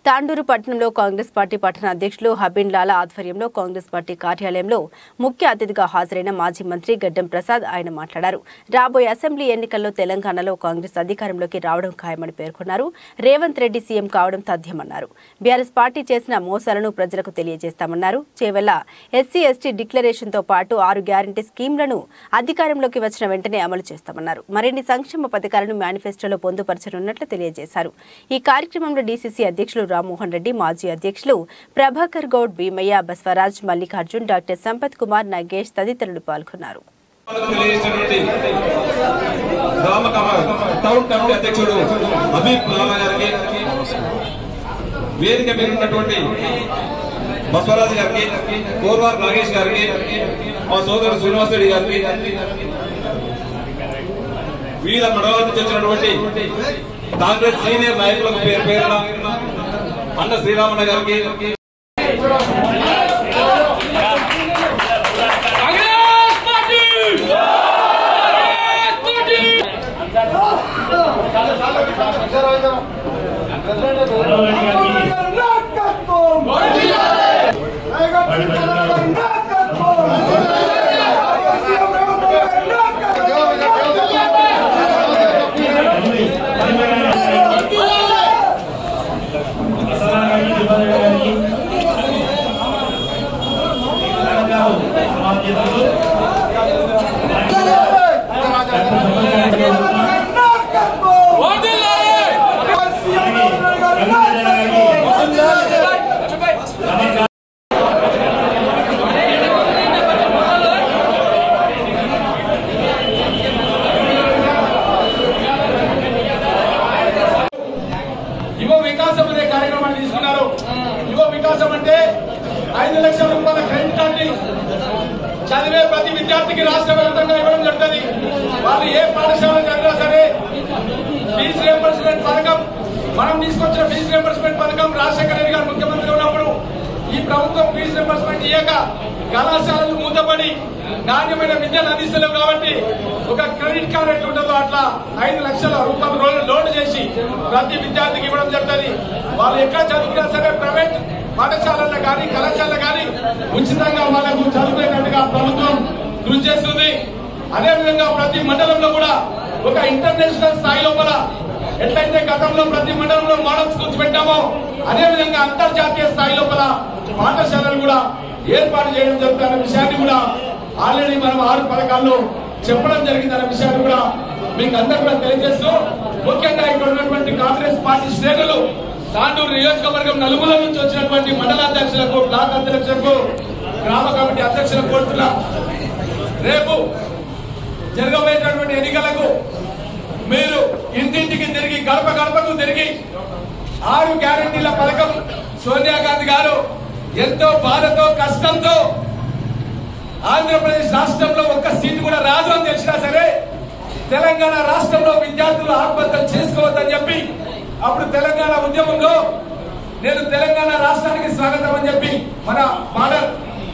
తాండూరు పట్టణంలో కాంగ్రెస్ పార్టీ పట్టణ అధ్యక్షులు హబీన్ లాలా ఆధ్వర్యంలో కాంగ్రెస్ పార్టీ కార్యాలయంలో ముఖ్య అతిథిగా హాజరైన మాజీ మంత్రి గడ్డం ప్రసాద్ ఆయన మాట్లాడారు రాబోయే అసెంబ్లీ ఎన్నికల్లో తెలంగాణలో కాంగ్రెస్ అధికారంలోకి రావడం ఖాయమని పేర్కొన్నారు రేవంత్ రెడ్డి సీఎం కావడం తథ్యమన్నారు బీఆర్ఎస్ పార్టీ చేసిన మోసాలను ప్రజలకు తెలియజేస్తామన్నారు చేవెళ్ల ఎస్సీ ఎస్టీ డిక్లరేషన్తో పాటు ఆరు గ్యారంటీ స్కీమ్లను అధికారంలోకి వచ్చిన వెంటనే అమలు చేస్తామన్నారు మరిన్ని సంక్షేమ పథకాలను మేనిఫెస్టోలో పొందుపరచనున్నట్లు తెలియజేశారు ఈ కార్యక్రమంలో డీసీసీ అధ్యక్షులు రామ్మోహన్ రెడ్డి మాజీ అధ్యక్షులు ప్రభాకర్ గౌడ్ భీమయ్య బస్వరాజ్ మల్లికార్జున్ డాక్టర్ సంపత్ కుమార్ నాగేష్ తదితరులు పాల్గొన్నారు తెలియజేసినటువంటి గ్రామ కమ- టౌన్ కమిటీ అధ్యక్షుడు హబీబ్ లాలా గారికి వేదిక మీద ఉన్నటువంటి బసవరాజు గారికి కోర్వార్ నాగేష్ గారికి మా సోదరుడు శ్రీనివాస్ రెడ్డి గారికి వివిధ మండలాల నుంచి వచ్చినటువంటి కాంగ్రెస్ సీనియర్ నాయకులకు పేరు పేరున అన్న శ్రీరామన్న గారికి యువ వికాసం అనే కార్యక్రమాన్ని తీసుకున్నారు యువ వికాసం అంటే ఐదు లక్షల రూపాయల క్రెడిట్ కార్డుని చదివే ప్రతి విద్యార్థికి రాష్ట్ర వ్యాప్తంగా ఇవ్వడం జరుగుతుంది వాళ్ళు ఏ పాఠశాల చదివినా సరే ఫీజు రియంబర్స్మెంట్ పథకం మనం తీసుకొచ్చిన ఫీజు రియంబర్స్మెంట్ పథకం రాజశేఖర రెడ్డి గారు ముఖ్యమంత్రి ఉన్నప్పుడు ఈ ప్రభుత్వం ఫీజు రియంబర్స్మెంట్ ఇయ్యక కళాశాలలు మూతపడి నాణ్యమైన విద్యను అందిస్తలేవు కాబట్టి ఒక క్రెడిట్ కార్డు ఎట్లా ఉంటుందో అట్లా ఐదు లక్షల రూపాయలు రో- లోన్ చేసి ప్రతి విద్యార్థికి ఇవ్వడం జరుగుతుంది వాళ్ళు ఎక్కడ చదువుకున్నా సరే ప్రైవేట్ పాఠశాలల్లో కానీ కళాశాలలో కానీ ఉచితంగా వాళ్ళకు చదువుకునేటట్టుగా ప్రభుత్వం కృషి చేస్తుంది అదేవిధంగా ప్రతి మండలంలో కూడా ఒక ఇంటర్నేషనల్ స్థాయి లోపల ఎట్లయితే గతంలో ప్రతి మండలంలో మోడల్ స్కూల్స్ పెట్టామో అదేవిధంగా అంతర్జాతీయ స్థాయి లోపల పాఠశాలలు కూడా ఏర్పాటు చేయడం జరుగుతున్న విషయాన్ని కూడా ఆల్రెడీ మనం ఆరు పథకాల్లో చెప్పడం జరిగిందన్న విషయాన్ని కూడా మీకు అందరూ కూడా తెలియజేస్తూ ముఖ్యంగా ఇక్కడ ఉన్నటువంటి కాంగ్రెస్ పార్టీ శ్రేణులు తాండూరు నియోజకవర్గం నలుగుల నుంచి వచ్చినటువంటి మండల అధ్యక్షులకు బ్లాక్ అధ్యక్షులకు గ్రామ కమిటీ అధ్యక్షులకు కోరుతున్నా రేపు జరగబోయేటటువంటి ఎన్నికలకు మీరు ఇంటింటికి తిరిగి గడప గడపకు తిరిగి ఆరు గ్యారంటీల పథకం సోనియా గాంధీ గారు ఎంతో బాధతో కష్టంతో ఆంధ్రప్రదేశ్ రాష్ట్రంలో ఒక్క సీటు కూడా రాదు అని తెలిసినా సరే తెలంగాణ రాష్ట్రంలో విద్యార్థులు ఆత్మహత్యలు చేసుకోవద్దని చెప్పి అప్పుడు తెలంగాణ ఉద్యమంలో నేను తెలంగాణ రాష్ట్రానికి స్వాగతం అని చెప్పి మన మోడల్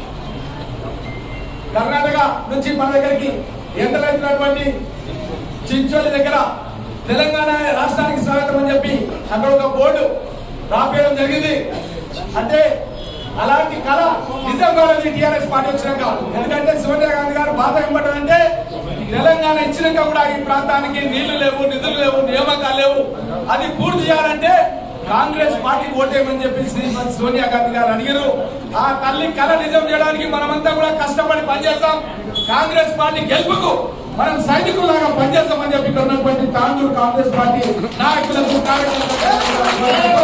కర్ణాటక నుంచి మన దగ్గరికి ఎంతలైనటువంటి చించోలి దగ్గర తెలంగాణ రాష్ట్రానికి స్వాగతం అని చెప్పి అక్కడ ఒక బోర్డు రాపేయడం జరిగింది అంటే అలాంటి కళ నిజం కాలేదు టీఆర్ఎస్ పార్టీ వచ్చినాక ఎందుకంటే సోనియా గాంధీ గారు బాధ ఏమంటారంటే తెలంగాణ ఇచ్చినాక కూడా ఈ ప్రాంతానికి నీళ్లు లేవు నిధులు లేవు నియామకాలు లేవు అది పూర్తి చేయాలంటే కాంగ్రెస్ పార్టీకి ఓటేయమని చెప్పి శ్రీమతి సోనియా గాంధీ గారు అడిగారు ఆ తల్లి కళ నిజం చేయడానికి మనమంతా కూడా కష్టపడి పనిచేస్తాం కాంగ్రెస్ పార్టీ గెలుపుకు మనం సైనికులాగా పనిచేస్తామని చెప్పి ఇక్కడ ఉన్నటువంటి తాండూరు కాంగ్రెస్ పార్టీ నాయకులకు కార్యకర్తలకు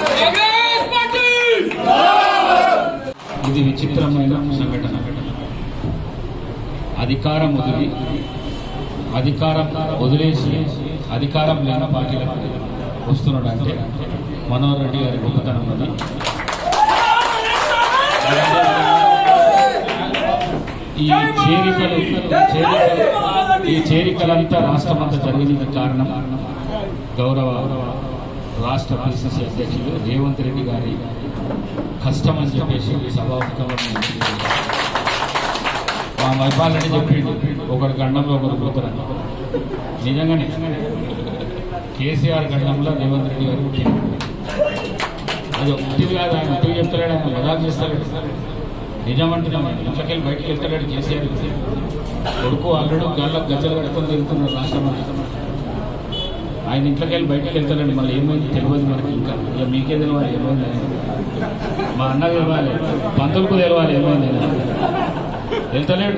ఇది విచిత్రమైన సంఘటన అధికారం వదిలి అధికారం వదిలేసి అధికారం లేని పార్టీలకు వస్తున్నాడు అంటే మనోహర్ రెడ్డి గారి గొప్పతనం అది ఈ చేరికలు చేరికలు ఈ చేరికలంతా రాష్ట్రమంతా జరిగిన కారణం గౌరవ రాష్ట్ర పిసిసి అధ్యక్షులు రేవంత్ రెడ్డి గారి కష్టం అని చెప్పేసి సభాముఖంగా మా మైపాల్ రెడ్డి చెప్పిండు ఒకడు గండంలో ఒకరు పోతారని నిజంగానే కేసీఆర్ గండంలో రేవంత్ రెడ్డి గారు పుట్టిండు అది ఒట్టిది కాదు ఆయన ఒట్టివి చెప్తాడు ఆయన మజాక్ చేస్తాడు నిజం అంటున్నాం ఇంట్లోకి వెళ్ళి బయటికి వెళ్తాడు కేసీఆర్ కొడుకు అల్లుడు గాళ్ళకు గజ్జలు కట్టుకొని తిరుగుతున్నారు రాష్ట్రం అంతా ఆయన ఇంట్లోకి వెళ్ళి బయటికి వెళ్తాడండి మళ్ళీ ఏమైంది తెలియదు మనకి ఇంకా ఇక మీకే తెలియాలి ఏమైంది అని. మా అన్న తెలవాలి పంతులకు తెలవాలి ఏమైంది అని. వెళ్తలేడు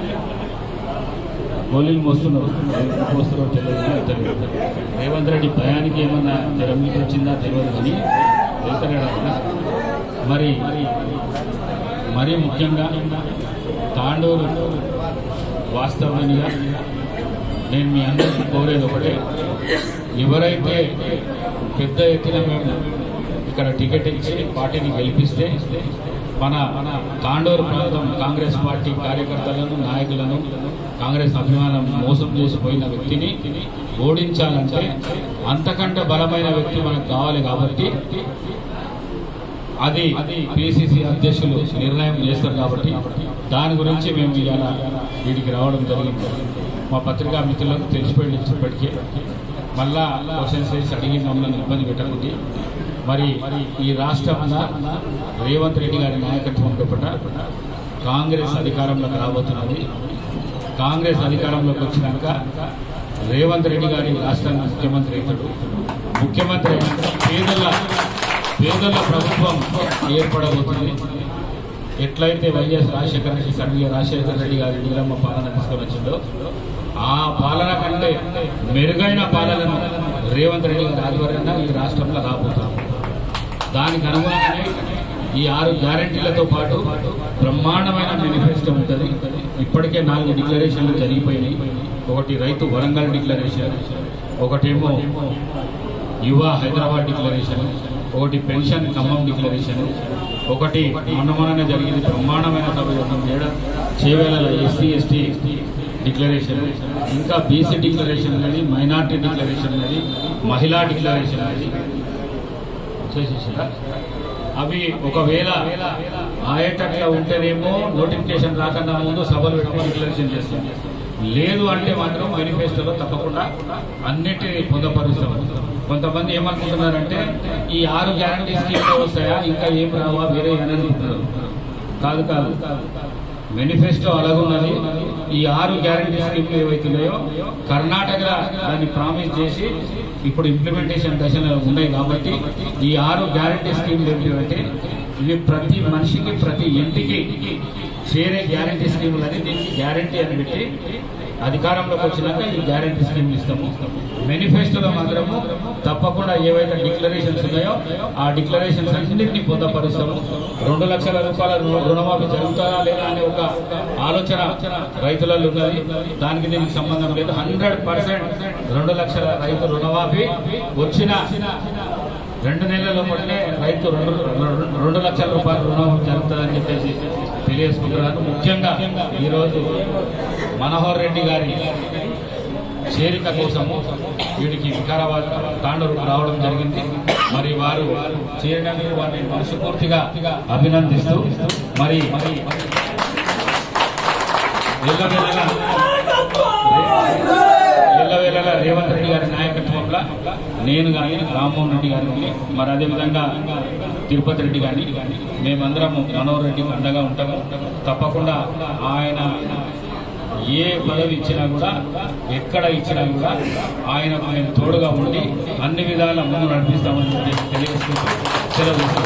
గోళీలు మోస్తున్నారు మోస్తున్నారో తెలియదు కానీ వెళ్తలేడు రేవంత్ రెడ్డి భయానికి ఏమన్నా తెరమికి వచ్చిందా తెలియదు కానీ వెళ్తలేడు ఆయన మరి మరీ ముఖ్యంగా తాండూరు వాస్తవానిగా నేను మీ అందరికీ కోరేది ఒకటే ఎవరైతే పెద్ద ఎత్తున మేము ఇక్కడ టికెట్ ఇచ్చి పార్టీని గెలిపిస్తే మన మన తాండూరు ప్రాంతం కాంగ్రెస్ పార్టీ కార్యకర్తలను నాయకులను కాంగ్రెస్ అభిమానం మోసం చేసిపోయిన వ్యక్తిని ఓడించాలంటే అంతకంటే బలమైన వ్యక్తి మనకు కావాలి కాబట్టి అది పిసిసి అధ్యక్షులు నిర్ణయం చేస్తారు కాబట్టి దాని గురించి మేము ఇవాళ వీటికి రావడం జరిగింది మా పత్రికా మిత్రులకు తెలిసిపోయింది ఇప్పటికే మళ్ళా క్వశ్చన్స్ వేసి అడిగి మమ్మల్ని ఇబ్బంది పెట్టకుంది మరి ఈ రాష్ట్రంలో రేవంత్ రెడ్డి గారి నాయకత్వం లోపల కాంగ్రెస్ అధికారంలోకి రాబోతున్నది కాంగ్రెస్ అధికారంలోకి వచ్చినాక రేవంత్ రెడ్డి గారి రాష్ట్రానికి ముఖ్యమంత్రి అవుతాడు ముఖ్యమంత్రి అయినాక పేదల పేదల ప్రభుత్వం ఏర్పడబోతుంది ఎట్లయితే వైఎస్ రాజశేఖర రెడ్డి స్వర్గీయ రాజశేఖర రెడ్డి గారి నీలమ్మ పాలన తీసుకొని వచ్చిందో ఆ పాలన కంటే మెరుగైన పాలనను రేవంత్ రెడ్డి గారి ఆధ్వర్యంలో ఈ రాష్ట్రంలో రాబోతున్నాం దానికి అనుగుణంగానే ఈ ఆరు గ్యారంటీలతో పాటు బ్రహ్మాండమైన మేనిఫెస్టో ఉంటుంది ఇప్పటికే నాలుగు డిక్లరేషన్లు జరిగిపోయినాయి ఒకటి రైతు వరంగల్ డిక్లరేషన్ ఒకటేమో యువ హైదరాబాద్ డిక్లరేషన్ ఒకటి పెన్షన్ ఖమ్మం డిక్లరేషన్ ఒకటి మొన్న మొన్ననే జరిగింది బ్రహ్మాండమైన సభ చేయడం చేవేల ఎస్సీ ఎస్టీ డిక్లరేషన్ ఇంకా బీసీ డిక్లరేషన్ అనేది మైనార్టీ డిక్లరేషన్ అనేది మహిళా డిక్లరేషన్ అనేది చేసేసారా అవి ఒకవేళ ఆయటట్లా ఉంటేనేమో నోటిఫికేషన్ రాకన్నా ముందు సభలు పెట్టి డిక్లరేషన్ చేస్తాం లేదు అంటే మాత్రం మేనిఫెస్టోలో తప్పకుండా అన్నిటినీ పొందపరుస్తాం కొంతమంది ఏమనుకుంటున్నారంటే ఈ ఆరు గ్యారంటీ స్కీమ్లో వస్తాయా ఇంకా ఏం రావా వేరే అనుకుంటున్నారు కాదు కాదు మేనిఫెస్టో అలాగున్నది ఈ ఆరు గ్యారంటీ స్కీమ్లు ఏవైతున్నాయో కర్ణాటక దాన్ని ప్రామిస్ చేసి ఇప్పుడు ఇంప్లిమెంటేషన్ దశలో ఉన్నాయి కాబట్టి ఈ ఆరు గ్యారంటీ స్కీమ్లు ఏంటంటే ఇవి ప్రతి మనిషికి ప్రతి ఇంటికి చేరే గ్యారంటీ స్కీములు అని దీనికి గ్యారంటీ అని పెట్టి అధికారంలోకి వచ్చినాక ఈ గ్యారంటీ స్కీమ్ ఇస్తాము మేనిఫెస్టోలో మాత్రము తప్పకుండా ఏవైతే డిక్లరేషన్స్ ఉన్నాయో ఆ డిక్లరేషన్స్ అన్నింటినీ పొందపరుస్తాము రెండు లక్షల రూపాయల రు- రుణమాఫీ జరుగుతుందా లేదా అనే ఒక ఆలోచన రైతులలో ఉన్నది దానికి దీనికి సంబంధం లేదు హండ్రెడ్ పర్సెంట్ రెండు లక్షల రైతు రుణమాఫీ వచ్చిన రెండు నెలల లోపలనే రైతు రెండు రెండు- రెండు లక్షల రూపాయల రుణం జరుగుతుందని చెప్పేసి తెలియజేసుకుంటున్నాను ముఖ్యంగా ఈరోజు మనోహర్ రెడ్డి గారి చేరిక కోసము వీడికి వికారాబాద్ తాండూరు రావడం జరిగింది మరి వారు చేరడానికి వారిని మనస్ఫూర్తిగా అభినందిస్తూ మరి మరి ఎల్లవేళలా ఎల్లవేళలా రేవంత్ రెడ్డి గారి నాయకత్వంలో నేను కానీ రామ్మోహన్ రెడ్డి గారిని మరి అదేవిధంగా తిరుపతి రెడ్డి గారిని మేమందరం మనోహర్ రెడ్డికి అండగా ఉంటాము తప్పకుండా ఆయన ఏ పదవి ఇచ్చినా కూడా ఎక్కడ ఇచ్చినా కూడా ఆయనకు మేము తోడుగా ఉండి అన్ని విధాల ముందు నడిపిస్తామని చెప్పి తెలియజేస్తూ సెలవు తీసుకుంటాం.